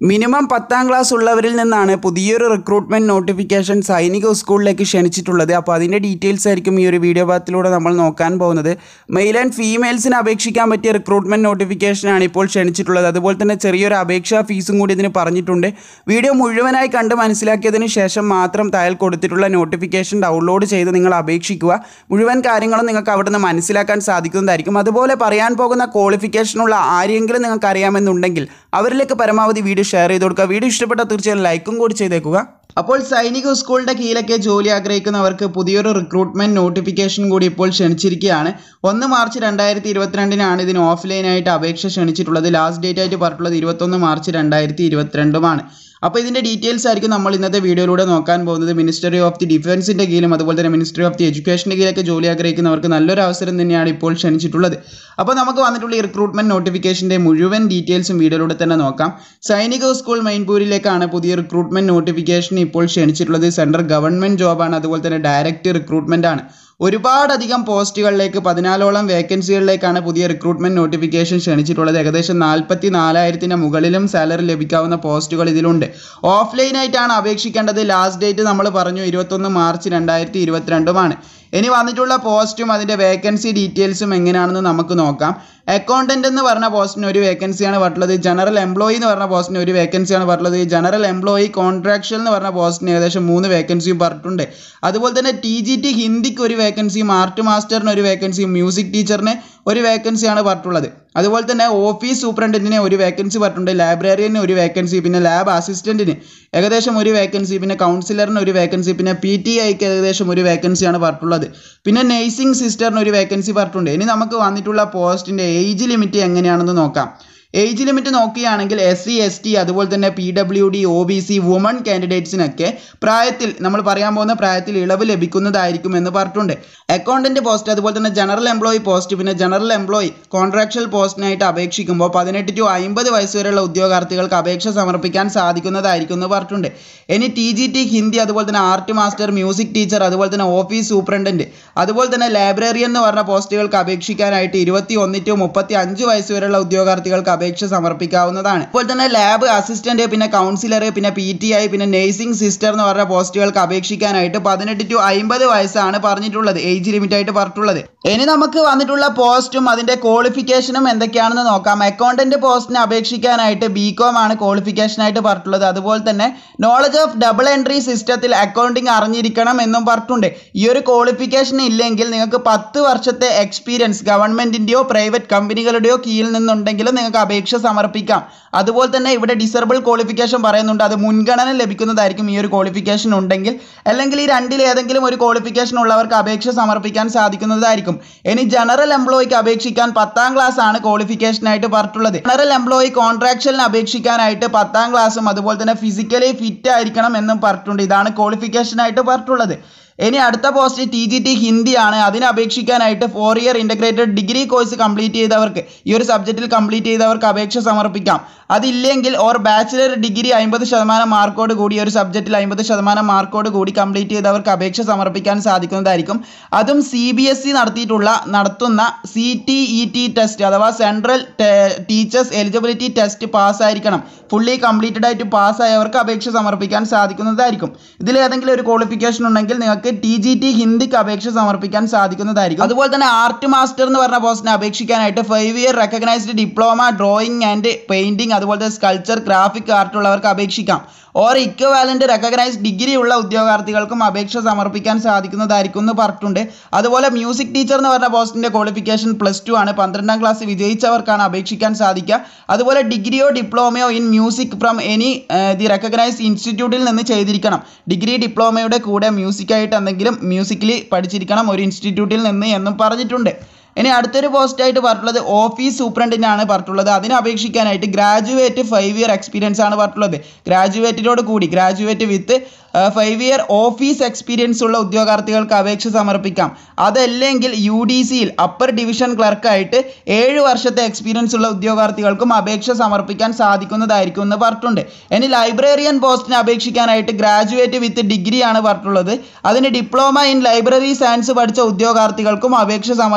minimum പത്താം class ഉള്ളവരിൽ നിന്നാണ് പുതിയൊരു റിക്രൂട്ട്മെൻറ്റ് നോട്ടിഫിക്കേഷൻ സൈനിക സ്കൂളിലേക്ക് ക്ഷണിച്ചിട്ടുള്ളത് അപ്പോൾ അതിൻ്റെ ഡീറ്റെയിൽസ് ആയിരിക്കും ഈ ഒരു വീഡിയോ ഭാഗത്തിലൂടെ നമ്മൾ നോക്കാൻ പോകുന്നത് മെയിൽ ആൻഡ് ഫീമെയിൽസിന് അപേക്ഷിക്കാൻ പറ്റിയ റിക്രൂട്ട്മെൻറ്റ് നോട്ടിഫിക്കേഷനാണ് ഇപ്പോൾ ക്ഷണിച്ചിട്ടുള്ളത് അതുപോലെ തന്നെ ചെറിയൊരു അപേക്ഷാ ഫീസും കൂടി ഇതിന് പറഞ്ഞിട്ടുണ്ട് വീഡിയോ മുഴുവനായി കണ്ട് മനസ്സിലാക്കിയതിന് ശേഷം മാത്രം താഴെ കൊടുത്തിട്ടുള്ള നോട്ടിഫിക്കേഷൻ ഡൗൺലോഡ് ചെയ്ത് നിങ്ങൾ അപേക്ഷിക്കുക മുഴുവൻ കാര്യങ്ങളും നിങ്ങൾക്ക് അവിടെ നിന്ന് മനസ്സിലാക്കാൻ സാധിക്കുന്നതായിരിക്കും അതുപോലെ പറയാൻ പോകുന്ന ക്വാളിഫിക്കേഷനുള്ള ആരെങ്കിലും നിങ്ങൾക്ക് അറിയാമെന്നുണ്ടെങ്കിൽ അവരിലേക്ക് പരമാവധി വീഡിയോ ഷെയർ ചെയ്ത് കൊടുക്കുക വീഡിയോ ഇഷ്ടപ്പെട്ടാൽ തീർച്ചയായും ലൈക്കും കൂടി ചെയ്തേക്കുക അപ്പോൾ സൈനിക സ്കൂളിൻ്റെ കീഴിലൊക്കെ ജോലി ആഗ്രഹിക്കുന്നവർക്ക് പുതിയൊരു റിക്രൂട്ട്മെൻറ്റ് നോട്ടിഫിക്കേഷൻ കൂടി ഇപ്പോൾ ക്ഷണിച്ചിരിക്കുകയാണ് ഒന്ന് മാർച്ച് രണ്ടായിരത്തി ഇരുപത്തിരണ്ടിനാണ് ഇതിന് ഓഫ്ലൈനായിട്ട് അപേക്ഷ ക്ഷണിച്ചിട്ടുള്ളത് ലാസ്റ്റ് ഡേറ്റ് ആയിട്ട് പറഞ്ഞിട്ടുള്ളത് ഇരുപത്തൊന്ന് മാർച്ച് രണ്ടായിരത്തി ഇരുപത്തിരണ്ടുമാണ് അപ്പോൾ ഇതിൻ്റെ ഡീറ്റെയിൽസ് ആയിരിക്കും നമ്മൾ ഇന്നത്തെ വീഡിയോയിലൂടെ നോക്കാൻ പോകുന്നത് മിനിസ്റ്ററി ഓഫ് ദി ഡിഫൻസിൻ്റെ കീഴിലും അതുപോലെ തന്നെ മിനിസ്ട്രി ഓഫ് ദി എഡ്യൂക്കേഷൻ്റെ കീഴിലൊക്കെ ജോലി ആഗ്രഹിക്കുന്നവർക്ക് നല്ലൊരു അവസരം തന്നെയാണ് ഇപ്പോൾ ക്ഷണിച്ചിട്ടുള്ളത് അപ്പോൾ നമുക്ക് വന്നിട്ടുള്ള ഈ റിക്രൂട്ട്മെൻറ്റ് നോട്ടിഫിക്കേഷൻ്റെ മുഴുവൻ ഡീറ്റെയിൽസും വീഡിയോയിലൂടെ തന്നെ നോക്കാം സൈനിക സ്കൂൾ മെയിൻപൂരിലേക്കാണ് പുതിയ റിക്രൂട്ട്മെൻറ്റ് നോട്ടിഫിക്കേഷൻ ഇപ്പോൾ ക്ഷണിച്ചിട്ടുള്ളത് സെൻട്രൽ ഗവൺമെൻറ് ജോബാണ് അതുപോലെ തന്നെ ഡയറക്റ്റ് റിക്രൂട്ട്മെൻ്റ് ആണ് ഒരുപാടധികം പോസ്റ്റുകളിലേക്ക് പതിനാലോളം വേക്കൻസികളിലേക്കാണ് പുതിയ റിക്രൂട്ട്മെന്റ് നോട്ടിഫിക്കേഷൻ ക്ഷണിച്ചിട്ടുള്ളത് ഏകദേശം നാൽപ്പത്തി നാലായിരത്തിന് മുകളിലും സാലറി ലഭിക്കാവുന്ന പോസ്റ്റുകൾ ഇതിലുണ്ട് ഓഫ്ലൈനായിട്ടാണ് അപേക്ഷിക്കേണ്ടത് ലാസ്റ്റ് ഡേറ്റ് നമ്മൾ പറഞ്ഞു ഇരുപത്തൊന്ന് മാർച്ച് രണ്ടായിരത്തി ഇരുപത്തിരണ്ടുമാണ് ഇനി വന്നിട്ടുള്ള പോസ്റ്റും അതിൻ്റെ വേക്കൻസി ഡീറ്റെയിൽസും എങ്ങനെയാണെന്ന് നമുക്ക് നോക്കാം അക്കൗണ്ടന്റ് എന്ന് പറഞ്ഞ പോസ്റ്റിന് ഒരു വേക്കൻസിയാണ് പറഞ്ഞിട്ടുള്ളത് ജനറൽ എംപ്ലോയി എന്ന് പറഞ്ഞ പോസ്റ്റിന് ഒരു വേക്കൻസിയാണ് പറഞ്ഞിട്ടുള്ളത് ജനറൽ എംപ്ലോയി കോൺട്രാക്ച്വൽ എന്ന് പറഞ്ഞ പോസ്റ്റിന് ഏകദേശം മൂന്ന് വേക്കൻസിയും പറഞ്ഞിട്ടുണ്ട് അതുപോലെ തന്നെ ടി ജി ടി ഹിന്ദിക്ക് ഒരു വേക്കൻസിയും ആർട്ട് മാസ്റ്ററിന് ഒരു വേക്കൻസിയും മ്യൂസിക് ടീച്ചറിന് ഒരു വേക്കൻസിയാണ് പറഞ്ഞിട്ടുള്ളത് അതുപോലെ തന്നെ ഓഫീസ് സൂപ്രണ്ടന്റിന് ഒരു വേക്കൻസി പറഞ്ഞിട്ടുണ്ട് ലൈബ്രറിയന് ഒരു വേക്കൻസി പിന്നെ ലാബ് അസിസ്റ്റന്റിന് ഏകദേശം ഒരു വേക്കൻസി പിന്നെ കൗൺസിലറിന് ഒരു വേക്കൻസി പിന്നെ പി ടി ഐക്ക് ഏകദേശം ഒരു വേക്കൻസിയാണ് പറഞ്ഞിട്ടുള്ളത് പിന്നെ നേഴ്സിംഗ് സിസ്റ്ററിന് ഒരു വേക്കൻസി പറഞ്ഞിട്ടുണ്ട് ഇനി നമുക്ക് വന്നിട്ടുള്ള പോസ്റ്റിൻ്റെ ഏജ് ലിമിറ്റ് എങ്ങനെയാണെന്ന് നോക്കാം ഏജ് ലിമിറ്റ് നോക്കുകയാണെങ്കിൽ എസ് സി എസ് ടി അതുപോലെ തന്നെ P W D O B C woman കാൻഡിഡേറ്റ്സിനൊക്കെ പ്രായത്തിൽ നമ്മൾ പറയാൻ പോകുന്ന പ്രായത്തിൽ ഇളവ് ലഭിക്കുന്നതായിരിക്കും എന്ന് പറഞ്ഞിട്ടുണ്ട് അക്കൗണ്ടന്റ് പോസ്റ്റ് അതുപോലെ തന്നെ ജനറൽ എംപ്ലോയി പോസ്റ്റ് പിന്നെ ജനറൽ എംപ്ലോയി കോൺട്രാക്ച്വൽ പോസ്റ്റിനായിട്ട് അപേക്ഷിക്കുമ്പോൾ പതിനെട്ട് ടു അമ്പത് വയസ്സ് വരെയുള്ള ഉദ്യോഗാർത്ഥികൾക്ക് അപേക്ഷ സമർപ്പിക്കാൻ സാധിക്കുന്നതായിരിക്കും എന്ന് പറഞ്ഞിട്ടുണ്ട് ഇനി ടി ജി ടി ഹിന്ദി അതുപോലെ തന്നെ ആർട്ട് മാസ്റ്റർ മ്യൂസിക് ടീച്ചർ അതുപോലെ തന്നെ ഓഫീസ് സൂപ്രണ്ടന്റ് അതുപോലെ തന്നെ ലൈബ്രറിയൻ എന്ന് പറഞ്ഞ പോസ്റ്റുകൾക്ക് അപേക്ഷിക്കാനായിട്ട് ഇരുപത്തി ഒന്ന് ടു മുപ്പത്തി അഞ്ച് വയസ്സ് വരെയുള്ള ഉദ്യോഗാർത്ഥികൾക്ക് അപേക്ഷ സമർപ്പിക്കാവുന്നതാണ് അതുപോലെ തന്നെ ലാബ് അസിസ്റ്റന്റ് പിന്നെ കൗൺസിലർ പിന്നെ പി ടി ഐ പിന്നെ നേഴ്സിംഗ് സിസ്റ്റർ എന്ന് പറഞ്ഞ പോസ്റ്റുകൾക്ക് അപേക്ഷിക്കാനായിട്ട് പതിനെട്ട് ടു അമ്പത് വയസ്സാണ് പറഞ്ഞിട്ടുള്ളത് ഏജ് ലിമിറ്റ് ആയിട്ട് പറഞ്ഞിട്ടുള്ളത് ഇനി നമുക്ക് വന്നിട്ടുള്ള പോസ്റ്റും അതിന്റെ ക്വാളിഫിക്കേഷനും എന്തൊക്കെയാണെന്ന് നോക്കാം അക്കൗണ്ടന്റ് പോസ്റ്റിന് അപേക്ഷിക്കാനായിട്ട് ബി കോം ആണ് ക്വാളിഫിക്കേഷൻ ആയിട്ട് പറഞ്ഞിട്ടുള്ളത് അതുപോലെ തന്നെ നോളജ് ഓഫ് ഡബിൾ എൻട്രി സിസ്റ്റത്തിൽ അക്കൗണ്ടിങ് അറിഞ്ഞിരിക്കണം എന്നും പറഞ്ഞിട്ടുണ്ട് ഈ ഒരു ക്വാളിഫിക്കേഷൻ ഇല്ലെങ്കിൽ നിങ്ങൾക്ക് പത്ത് വർഷത്തെ എക്സ്പീരിയൻസ് ഗവൺമെന്റിന്റെയോ പ്രൈവറ്റ് കമ്പനികളുടെയോ കീഴിൽ നിന്നുണ്ടെങ്കിലും നിങ്ങൾക്ക് അപേക്ഷ സമർപ്പിക്കാം അതുപോലെ തന്നെ ഇവിടെ ഡിസേബിൾ ക്വാളിഫിക്കേഷൻ പറയുന്നുണ്ട് അത് മുൻഗണന ലഭിക്കുന്നതായിരിക്കും ഈ ഒരു ക്വാളിഫിക്കേഷൻ ഉണ്ടെങ്കിൽ അല്ലെങ്കിൽ ഈ രണ്ടിൽ ഏതെങ്കിലും ഒരു ക്വാളിഫിക്കേഷൻ ഉള്ളവർക്ക് അപേക്ഷ സമർപ്പിക്കാൻ സാധിക്കുന്നതായിരിക്കും ഇനി ജനറൽ എംപ്ലോയിക്ക് അപേക്ഷിക്കാൻ പത്താം ക്ലാസ് ആണ് ക്വാളിഫിക്കേഷൻ ആയിട്ട് പറഞ്ഞിട്ടുള്ളത് ജനറൽ എംപ്ലോയി കോൺട്രാക്ച്വലിന് അപേക്ഷിക്കാനായിട്ട് പത്താം ക്ലാസ്സും അതുപോലെ തന്നെ ഫിസിക്കലി ഫിറ്റ് ആയിരിക്കണം എന്നും പറഞ്ഞിട്ടുണ്ട് ഇതാണ് ക്വാളിഫിക്കേഷൻ ആയിട്ട് പറഞ്ഞിട്ടുള്ളത് ഇനി അടുത്ത പോസ്റ്റ് ടി ജി ടി ഹിന്ദിയാണ് അതിന് അപേക്ഷിക്കാനായിട്ട് four year integrated degree course complete ചെയ്തവർക്ക് ഈ ഒരു സബ്ജക്റ്റിൽ കംപ്ലീറ്റ് ചെയ്തവർക്ക് അപേക്ഷ സമർപ്പിക്കാം അതില്ലെങ്കിൽ ഓർ ബാച്ചിലർ ഡിഗ്രി അമ്പത് ശതമാനം മാർക്കോട് കൂടി ഒരു സബ്ജക്റ്റിൽ അമ്പത് ശതമാനം മാർക്കോട് കൂടി കംപ്ലീറ്റ് ചെയ്തവർക്ക് അപേക്ഷ സമർപ്പിക്കാൻ സാധിക്കുന്നതായിരിക്കും അതും സി ബി എസ് ഇ നടത്തിയിട്ടുള്ള നടത്തുന്ന C T E T test അഥവാ സെൻട്രൽ ടീച്ചേഴ്സ് എലിജിബിലിറ്റി ടെസ്റ്റ് പാസ്സായിരിക്കണം ഫുള്ളി കംപ്ലീറ്റഡ് ആയിട്ട് പാസ്സായവർക്ക് അപേക്ഷ സമർപ്പിക്കാൻ സാധിക്കുന്നതായിരിക്കും ഇതിൽ ഏതെങ്കിലും ഒരു ക്വാളിഫിക്കേഷൻ ഉണ്ടെങ്കിൽ നിങ്ങൾക്ക് ടി ജി ടി ഹിന്ദിക്ക് അപേക്ഷ സമർപ്പിക്കാൻ സാധിക്കുന്നതായിരിക്കും അതുപോലെ തന്നെ ആർട്ട് മാസ്റ്റർ എന്ന് പറഞ്ഞ പോസ്റ്റിന് അപേക്ഷിക്കാനായിട്ട് five year recognised diploma drawing and painting അതുപോലെ സ്കൾച്ചർ ഗ്രാഫിക് ആർട്ട് ഉള്ളവർക്ക് അപേക്ഷിക്കാം ഓർ ഇക്വവാലൻ്റ് റെക്കഗ്നൈസ്ഡ് ഡിഗ്രി ഉള്ള ഉദ്യോഗാർത്ഥികൾക്കും അപേക്ഷ സമർപ്പിക്കാൻ സാധിക്കുന്നതായിരിക്കും എന്ന് പറഞ്ഞിട്ടുണ്ട് അതുപോലെ മ്യൂസിക് ടീച്ചർ എന്ന് പറഞ്ഞ പോസ്റ്റിൻ്റെ ക്വാളിഫിക്കേഷൻ പ്ലസ് ടു ആണ് പന്ത്രണ്ടാം ക്ലാസ് വിജയിച്ചവർക്കാണ് അപേക്ഷിക്കാൻ സാധിക്കുക അതുപോലെ ഡിഗ്രിയോ ഡിപ്ലോമയോ in music from any the recognised ഇൻസ്റ്റിറ്റ്യൂട്ടിൽ നിന്ന് ചെയ്തിരിക്കണം ഡിഗ്രി ഡിപ്ലോമയുടെ കൂടെ മ്യൂസിക്കായിട്ട് എന്തെങ്കിലും മ്യൂസിക്കലി പഠിച്ചിരിക്കണം ഒരു ഇൻസ്റ്റിറ്റ്യൂട്ടിൽ നിന്ന് എന്നും പറഞ്ഞിട്ടുണ്ട് ഇനി അടുത്തൊരു പോസ്റ്റായിട്ട് പറഞ്ഞിട്ടുള്ളത് ഓഫീസ് സൂപ്രണ്ടിനാണ് പറഞ്ഞിട്ടുള്ളത് അതിന് അപേക്ഷിക്കാനായിട്ട് ഗ്രാജുവേറ്റ് ഫൈവ് ഇയർ എക്സ്പീരിയൻസ് ആണ് പറഞ്ഞിട്ടുള്ളത് ഗ്രാജുവേറ്റിനോട് കൂടി graduate with five year office experience ഉള്ള ഉദ്യോഗാർത്ഥികൾക്ക് അപേക്ഷ സമർപ്പിക്കാം അതല്ലെങ്കിൽ യു ഡി സിയിൽ അപ്പർ ഡിവിഷൻ ക്ലർക്കായിട്ട് ഏഴ് വർഷത്തെ എക്സ്പീരിയൻസ് ഉള്ള ഉദ്യോഗാർത്ഥികൾക്കും അപേക്ഷ സമർപ്പിക്കാൻ സാധിക്കുന്നതായിരിക്കും എന്ന് പറഞ്ഞിട്ടുണ്ട് ഇനി ലൈബ്രറിയൻ പോസ്റ്റിന് അപേക്ഷിക്കാനായിട്ട് ഗ്രാജുവേറ്റ് വിത്ത് ഡിഗ്രി ആണ് പറഞ്ഞിട്ടുള്ളത് അതിന് ഡിപ്ലോമ ഇൻ ലൈബ്രറി സയൻസ് പഠിച്ച ഉദ്യോഗാർത്ഥികൾക്കും അപേക്ഷ സമർപ്പിക്കാൻ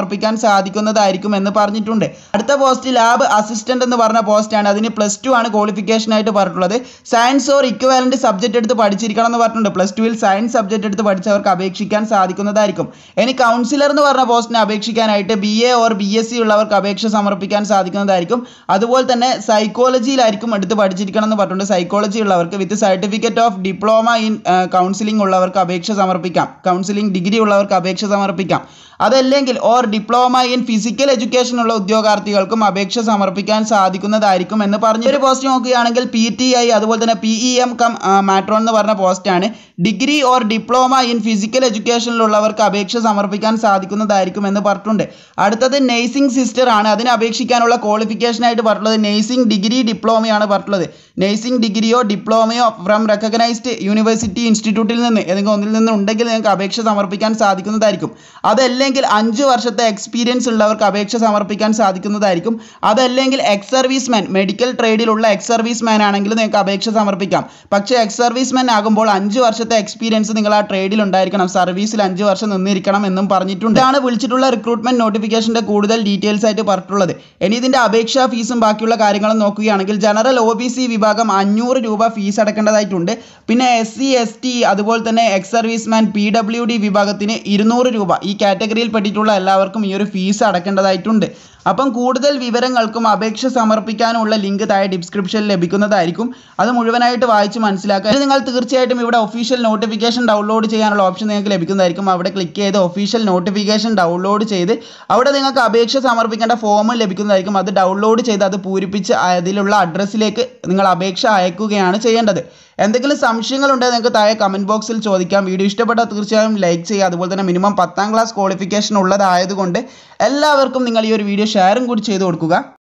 സാധിക്കുന്നതായിരിക്കും എന്ന് പറഞ്ഞിട്ടുണ്ട് അടുത്ത പോസ്റ്റ് ലാബ് അസിസ്റ്റന്റ് എന്ന് പറഞ്ഞ പോസ്റ്റാണ് അതിന് പ്ലസ് ടു ആണ് ക്വാളിഫിക്കേഷൻ ആയിട്ട് പറഞ്ഞിട്ടുള്ളത് സയൻസ് ഓർ ഇക്വാലന്റ് സബ്ജക്റ്റ് എടുത്ത് പഠിച്ചിരിക്കണം എന്ന് പറഞ്ഞിട്ടുണ്ട് പ്ലസ് ടുവിൽ സയൻസ് സബ്ജക്റ്റ് എടുത്ത് പഠിച്ചവർക്ക് അപേക്ഷിക്കാൻ സാധിക്കുന്നതായിരിക്കും ഇനി കൗൺസിലർ എന്ന് പറഞ്ഞ പോസ്റ്റിന് അപേക്ഷിക്കാനായിട്ട് B A or B S C ഉള്ളവർക്ക് അപേക്ഷ സമർപ്പിക്കാൻ സാധിക്കുന്നതായിരിക്കും അതുപോലെ തന്നെ സൈക്കോളജിയിലായിരിക്കും എടുത്ത് പഠിച്ചിരിക്കണം എന്ന് പറഞ്ഞിട്ടുണ്ട് സൈക്കോളജി ഉള്ളവർക്ക് with certificate of diploma in counselling ഉള്ളവർക്ക് അപേക്ഷ സമർപ്പിക്കാം കൗൺസിലിംഗ് ഡിഗ്രി ഉള്ളവർക്ക് അപേക്ഷ സമർപ്പിക്കാം അതല്ലെങ്കിൽ or diploma in physical education ഉള്ള ഉദ്യോഗാർത്ഥികൾക്കും അപേക്ഷ സമർപ്പിക്കാൻ സാധിക്കുന്നതായിരിക്കും എന്ന് പറഞ്ഞു ഒരു പോസ്റ്റ് നോക്കുകയാണെങ്കിൽ പി ടി ഐ അതുപോലെ തന്നെ P E M cum matron എന്ന് പറഞ്ഞ പോസ്റ്റാണ് degree or diploma in physical എഡ്യൂക്കേഷനിലുള്ളവർക്ക് അപേക്ഷ സമർപ്പിക്കാൻ സാധിക്കുന്നതായിരിക്കും എന്ന് പറഞ്ഞിട്ടുണ്ട് അടുത്തത് നേഴ്സിംഗ് സിസ്റ്റർ ആണ് അതിന് അപേക്ഷിക്കാനുള്ള ക്വാളിഫിക്കേഷൻ ആയിട്ട് പറഞ്ഞിട്ടുള്ളത് നേഴ്സിംഗ് ഡിഗ്രി ഡിപ്ലോമയാണ് പറഞ്ഞിട്ടുള്ളത് നേഴ്സിംഗ് ഡിഗ്രിയോ ഡിപ്ലോമയോ ഫ്രം റെക്കഗ്നൈസ്ഡ് യൂണിവേഴ്സിറ്റി ഇൻസ്റ്റിറ്റ്യൂട്ടിൽ നിന്ന് ഏതെങ്കിലും ഒന്നിൽ നിന്ന് ഉണ്ടെങ്കിൽ നിങ്ങൾക്ക് അപേക്ഷ സമർപ്പിക്കാൻ സാധിക്കുന്നതായിരിക്കും അതല്ലെങ്കിൽ അഞ്ച് വർഷത്തെ എക്സ്പീരിയൻസ് ഉള്ളവർക്ക് അപേക്ഷ സമർപ്പിക്കാൻ സാധിക്കുന്നതായിരിക്കും അതല്ലെങ്കിൽ എക്സ് സർവീസ്മാൻ മെഡിക്കൽ ട്രേഡിലുള്ള എക്സ് സർവീസ്മാൻ ആണെങ്കിൽ നിങ്ങൾക്ക് അപേക്ഷ സമർപ്പിക്കാം പക്ഷേ എക്സ് സർവീസ്മാൻ ആകുമ്പോൾ അഞ്ച് വർഷത്തെ എക്സ്പീരിയൻസ് നിങ്ങൾ ആ ട്രേഡിൽ ഉണ്ടായിരിക്കണം സർവീസിൽ അഞ്ച് വർഷം നിന്നിരിക്കണം എന്നും പറഞ്ഞിട്ടുണ്ട് ഇതാണ് വിളിച്ചിട്ടുള്ള റിക്രൂട്ട്മെന്റ് നോട്ടിഫിക്കേഷന്റെ കൂടുതൽ ഡീറ്റെയിൽസ് ആയിട്ട് പറഞ്ഞിട്ടുള്ളത് ഇനി ഇതിന്റെ അപേക്ഷാ ഫീസും ബാക്കിയുള്ള കാര്യങ്ങളും നോക്കുകയാണെങ്കിൽ ജനറൽ ഒ ബി സി വിഭാഗം അഞ്ഞൂറ് രൂപ ഫീസ് അടക്കേണ്ടതായിട്ടുണ്ട് പിന്നെ എസ് സി എസ് ടി അതുപോലെ തന്നെ ex serviceman P W D വിഭാഗത്തിന് ഇരുന്നൂറ് രൂപ ഈ കാറ്റഗറിയിൽ പെട്ടിട്ടുള്ള എല്ലാവർക്കും ഈ ഒരു ഫീസ് അടക്കേണ്ടതായിട്ടുണ്ട് അപ്പം കൂടുതൽ വിവരങ്ങൾക്കും അപേക്ഷ സമർപ്പിക്കാനുള്ള ലിങ്ക് താഴെ ഡിസ്ക്രിപ്ഷനിൽ ലഭിക്കുന്നതായിരിക്കും അത് മുഴുവനായിട്ട് വായിച്ച് മനസ്സിലാക്കുക ഇനി നിങ്ങൾ തീർച്ചയായിട്ടും ഇവിടെ ഒഫീഷ്യൽ നോട്ടിഫിക്കേഷൻ ഡൗൺലോഡ് ചെയ്യാനുള്ള ഓപ്ഷൻ നിങ്ങൾക്ക് ലഭിക്കുന്നതായിരിക്കും അവിടെ ക്ലിക്ക് ചെയ്ത് ഒഫീഷ്യൽ നോട്ടിഫിക്കേഷൻ ഡൗൺലോഡ് ചെയ്ത് അവിടെ നിങ്ങൾക്ക് അപേക്ഷ സമർപ്പിക്കേണ്ട ഫോം ലഭിക്കുന്നതായിരിക്കും അത് ഡൗൺലോഡ് ചെയ്ത് അത് പൂരിപ്പിച്ച് അതിലുള്ള അഡ്രസ്സിലേക്ക് നിങ്ങൾ അപേക്ഷ അയക്കുകയാണ് ചെയ്യേണ്ടത് എന്തെങ്കിലും സംശയങ്ങളുണ്ടെങ്കിൽ നിങ്ങൾക്ക് താഴെ കമൻറ്റ് ബോക്സിൽ ചോദിക്കാം വീഡിയോ ഇഷ്ടപ്പെട്ടാൽ തീർച്ചയായും ലൈക്ക് ചെയ്യുക അതുപോലെ തന്നെ മിനിമം പത്താം ക്ലാസ് ക്വാളിഫിക്കേഷൻ ഉള്ളതായതുകൊണ്ട് എല്ലാവർക്കും നിങ്ങൾ ഈ ഒരു വീഡിയോ ഷെയറും കൂടി ചെയ്ത് കൊടുക്കുക